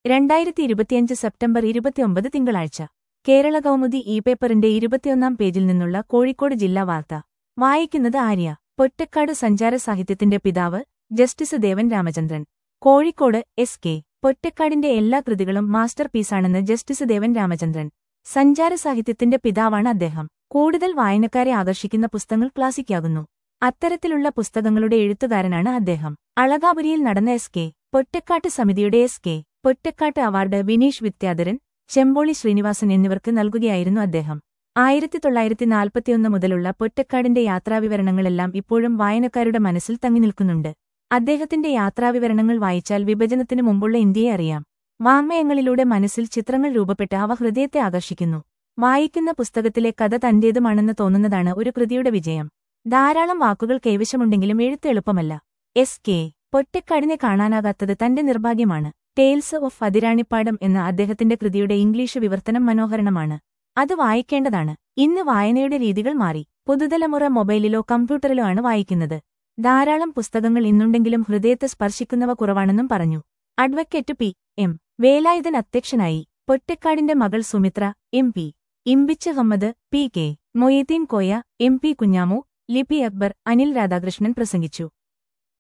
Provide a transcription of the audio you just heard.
രണ്ടായിരത്തി ഇരുപത്തിയഞ്ച് സെപ്റ്റംബർ ഇരുപത്തിയൊമ്പത് തിങ്കളാഴ്ച കേരള കൗമുദി ഇ പേപ്പറിന്റെ ഇരുപത്തിയൊന്നാം പേജിൽ നിന്നുള്ള കോഴിക്കോട് ജില്ലാ വാർത്ത വായിക്കുന്നത് ആര്യ പൊറ്റക്കാട് സഞ്ചാര സാഹിത്യത്തിന്റെ പിതാവ് justice Devan Ramachandran Kozhikode S K പൊറ്റക്കാടിന്റെ എല്ലാ കൃതികളും മാസ്റ്റർ പീസാണെന്ന് ജസ്റ്റിസ് ദേവൻ രാമചന്ദ്രൻ സഞ്ചാര സാഹിത്യത്തിന്റെ പിതാവാണ് അദ്ദേഹം കൂടുതൽ വായനക്കാരെ ആകർഷിക്കുന്ന പുസ്തകങ്ങൾ ക്ലാസിക്കാകുന്നു അത്തരത്തിലുള്ള പുസ്തകങ്ങളുടെ എഴുത്തുകാരനാണ് അദ്ദേഹം അളകാപുരിയിൽ നടന്ന എസ് കെ പൊറ്റക്കാട്ട് സമിതിയുടെ S K Pottekkatt award Vineesh Vidyadharan Chemboli Sreenivasan എന്നിവർക്ക് നൽകുകയായിരുന്നു അദ്ദേഹം ആയിരത്തി തൊള്ളായിരത്തി നാൽപ്പത്തിയൊന്ന് മുതലുള്ള പൊറ്റക്കാടിന്റെ യാത്രാവിവരണങ്ങളെല്ലാം ഇപ്പോഴും വായനക്കാരുടെ മനസ്സിൽ തങ്ങി നിൽക്കുന്നുണ്ട് അദ്ദേഹത്തിന്റെ യാത്രാവിവരണങ്ങൾ വായിച്ചാൽ വിഭജനത്തിനു മുമ്പുള്ള ഇന്ത്യയെ അറിയാം വാങ്മയങ്ങളിലൂടെ മനസ്സിൽ ചിത്രങ്ങൾ രൂപപ്പെട്ട് അവ ഹൃദയത്തെ ആകർഷിക്കുന്നു വായിക്കുന്ന പുസ്തകത്തിലെ കഥ തന്റേതുമാണെന്ന് തോന്നുന്നതാണ് ഒരു കൃതിയുടെ വിജയം ധാരാളം വാക്കുകൾ കൈവശമുണ്ടെങ്കിലും എഴുത്ത് എളുപ്പമല്ല എസ് കെ പൊറ്റക്കാടിനെ കാണാനാകാത്തത് തന്റെ നിർഭാഗ്യമാണ് ടെയിൽസ് ഓഫ് അതിരാണിപ്പാടം എന്ന അദ്ദേഹത്തിന്റെ കൃതിയുടെ ഇംഗ്ലീഷ് വിവർത്തനം മനോഹരണമാണ് അത് വായിക്കേണ്ടതാണ് ഇന്ന് വായനയുടെ രീതികൾ മാറി പുതുതലമുറ മൊബൈലിലോ കമ്പ്യൂട്ടറിലോ ആണ് വായിക്കുന്നത് ധാരാളം പുസ്തകങ്ങൾ ഇന്നുണ്ടെങ്കിലും ഹൃദയത്തെ സ്പർശിക്കുന്നവ കുറവാണെന്നും പറഞ്ഞു അഡ്വക്കേറ്റ് പി എം വേലായുധൻ അധ്യക്ഷനായി പൊറ്റക്കാടിന്റെ മകൾ Sumithra M P Imbich Hammad P K Moideen Koya M P Kunhamu Lipi Akbar Anil Radhakrishnan പ്രസംഗിച്ചു